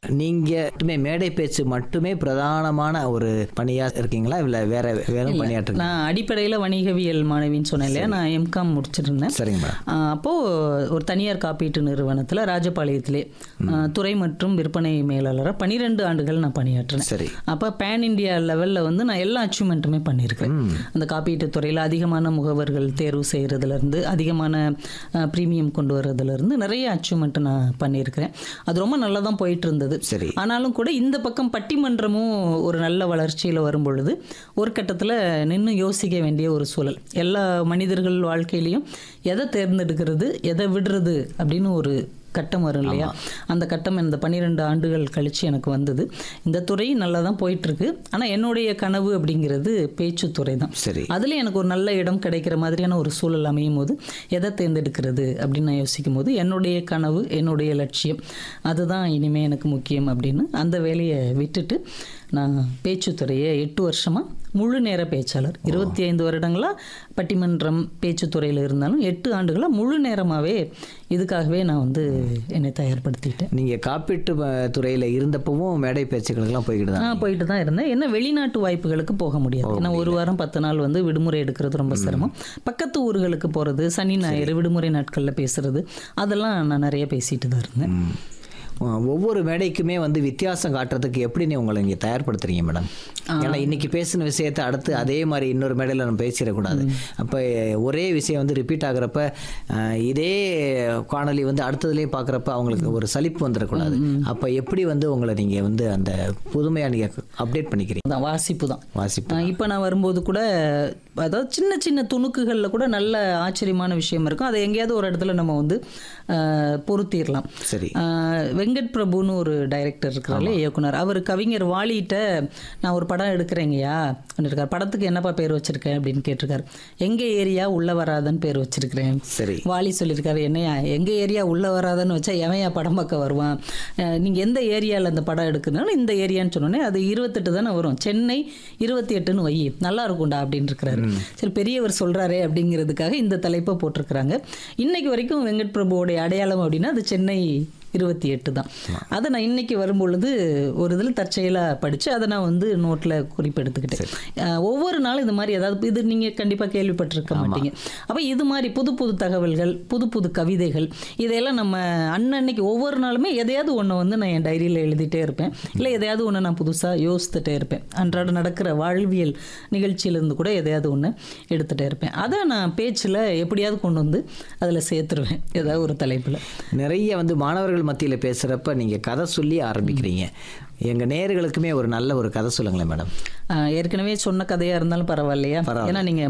நீங்க மட்டுமே மேடை பேச்சு மட்டுமே பிரதானமான ஒரு பணியா இருக்கீங்களா இல்ல வேற வேற பணியாற்றுங்க நான் அடிப்படையில் வணிகவியல் மாணவின்னு சொன்னேன் இல்லையா நான் எம்காம் முடிச்சிருந்தேன் சரிங்க மேடம் ஆஹ் அப்போ ஒரு தனியார் காப்பீட்டு நிறுவனத்தில் ராஜபாளையத்திலே ஆஹ் துறை மற்றும் விற்பனை மேலாளராக பன்னிரெண்டு ஆண்டுகள் நான் பணியாற்றினேன் சரி அப்போ பேன் இந்தியா லெவலில் வந்து நான் எல்லா அச்சீவ்மெண்ட்டுமே பண்ணியிருக்கேன் அந்த காப்பீட்டு துறையில் அதிகமான முகவர்கள் தேர்வு செய்கிறதுலேருந்து அதிகமான ப்ரீமியம் கொண்டு வர்றதுலேருந்து நிறைய அச்சீவ்மெண்ட் நான் பண்ணியிருக்கிறேன் அது ரொம்ப நல்லா தான் போயிட்டு இருந்தது சரி ஆனாலும் கூட இந்த பக்கம் பட்டிமன்றமும் ஒரு நல்ல வளர்ச்சியில் வரும் பொழுது ஒரு கட்டத்தில் நின்று யோசிக்க வேண்டிய ஒரு சூழல் எல்லா மனிதர்கள் வாழ்க்கையிலையும் எதை தேர்ந்தெடுக்கிறது எதை விடுறது அப்படின்னு ஒரு கட்டம் வரும் இல்லையா அந்த கட்டம் இந்த பன்னிரெண்டு ஆண்டுகள் கழிச்சு எனக்கு வந்தது இந்த துறை நல்லா தான் போயிட்டு இருக்கு ஆனால் என்னுடைய கனவு அப்படிங்கிறது பேச்சுத்துறை தான் சரி அதில் எனக்கு ஒரு நல்ல இடம் கிடைக்கிற மாதிரியான ஒரு சூழல் அமையும் போது எதை தேர்ந்தெடுக்கிறது அப்படின்னு நான் யோசிக்கும் போது என்னுடைய கனவு என்னுடைய லட்சியம் அதுதான் இனிமே எனக்கு முக்கியம் அப்படின்னு அந்த வேலையை விட்டுட்டு நான் பேச்சுத்துறையை எட்டு வருஷமாக முழு நேர பேச்சாளர் இருபத்தி ஐந்து வருடங்களாக பட்டிமன்றம் பேச்சுத்துறையில் இருந்தாலும் எட்டு ஆண்டுகளாக முழு நேரமாகவே இதுக்காகவே நான் வந்து என்னை தயார்படுத்திட்டேன் நீங்க காப்பீட்டு அஹ், துறையில இருந்தப்பவும் மேடை பேச்சுக்களுக்கெல்லாம் போய்கிட்டு தான் நான் போயிட்டு தான் இருந்தேன் என்ன வெளிநாட்டு வாய்ப்புகளுக்கு போக முடியாது ஏன்னா ஒரு வாரம் பத்து நாள் வந்து விடுமுறை எடுக்கிறது ரொம்ப சிரமம் பக்கத்து ஊர்களுக்கு போகிறது சனி ஞாயிறு விடுமுறை நாட்களில் பேசுறது அதெல்லாம் நான் நிறைய பேசிட்டு தான் இருந்தேன் ம். அஹ், ஒவ்வொரு மேடைக்குமே வந்து வித்தியாசம் காட்டுறதுக்கு எப்படி நீ உங்களை நீங்க தயார்படுத்துறீங்க மேடம் ஏன்னா இன்னைக்கு பேசின விஷயத்தை அடுத்து அதே மாதிரி இன்னொரு மேடையில் நம்ம பேசிடக்கூடாது அப்போ ஒரே விஷயம் வந்து ரிப்பீட் ஆகுறப்ப அஹ், இதே காணொலி வந்து அடுத்ததுலேயே பார்க்குறப்ப அவங்களுக்கு ஒரு சலிப்பு வந்துடக்கூடாது அப்போ எப்படி வந்து உங்களை நீங்கள் வந்து அந்த புதுமையாக நீங்கள் அப்டேட் பண்ணிக்கிறீங்க தான் வாசிப்பு தான் வாசிப்பு இப்போ நான் வரும்போது கூட அதாவது சின்ன சின்ன துணுக்குகளில் கூட நல்ல ஆச்சரியமான விஷயம் இருக்கும் அதை எங்கேயாவது ஒரு இடத்துல நம்ம வந்து ஆஹ், பொருத்திடலாம் சரி ஆஹ், வெங்கட் பிரபுன்னு ஒரு டைரக்டர் இருக்கிறாரு இயக்குனர் அவர் கவிஞர் வாலிகிட்ட நான் ஒரு படம் எடுக்கிறேங்கய்யா இருக்கார் படத்துக்கு என்னப்பா பேர் வச்சிருக்கேன் அப்படின்னு கேட்டிருக்காரு எங்க ஏரியா உள்ள வராதன்னு பேர் வச்சிருக்கிறேன் சரி வாலி சொல்லியிருக்காரு என்னையா எங்க ஏரியா உள்ள வராதன்னு வச்சா எவன்யா படம் பார்க்க வருவான் அஹ் நீங்க எந்த ஏரியாவில் அந்த படம் எடுக்குதுனாலும் இந்த ஏரியான்னு சொன்னோன்னே அது இருபத்தெட்டு தானே வரும் சென்னை இருபத்தி எட்டுன்னு வை நல்லா இருக்கும்டா அப்படின்னு இருக்கிறாரு சரி பெரியவர் சொல்றாரே அப்படிங்கிறதுக்காக இந்த தலைப்பை போட்டிருக்கிறாங்க இன்னைக்கு வரைக்கும் வெங்கட் பிரபுவோடைய அடையாளம் அப்படின்னா அது சென்னை இருபத்தி எட்டு தான் அதை நான் இன்னைக்கு வரும்பொழுது ஒரு இதில் தற்செயலாக படித்து அதை நான் வந்து நோட்டில் குறிப்பெடுத்துக்கிட்டேன் அஹ் ஒவ்வொரு நாளும் இது மாதிரி ஏதாவது இது நீங்கள் கண்டிப்பாக கேள்விப்பட்டிருக்க மாட்டீங்க அப்போ இது மாதிரி புது புது தகவல்கள் புது புது கவிதைகள் இதையெல்லாம் நம்ம அன்னன்னைக்கு ஒவ்வொரு நாளுமே எதையாவது ஒன்று வந்து நான் என் டைரியில் எழுதிட்டே இருப்பேன் இல்லை எதையாவது ஒன்று நான் புதுசாக யோசித்துட்டே இருப்பேன் அன்றாட நடக்கிற வாழ்வியல் நிகழ்ச்சியிலேருந்து கூட எதையாவது ஒன்று எடுத்துகிட்டே இருப்பேன் அதை நான் பேச்சில் எப்படியாவது கொண்டு வந்து அதில் சேர்த்துருவேன் ஏதாவது ஒரு தலைப்பில் நிறைய வந்து மாணவர்கள் மத்தியில் பேசுகிறப்ப நீங்கள் கதை சொல்லி ஆரம்பிக்கிறீங்க எங்கள் நேயர்களுக்குமே ஒரு நல்ல ஒரு கதை சொல்லுங்களேன் மேடம் ஏற்கனவே சொன்ன கதையாக இருந்தாலும் பரவாயில்லையா பரவாயில்ல. ஏன்னா நீங்கள்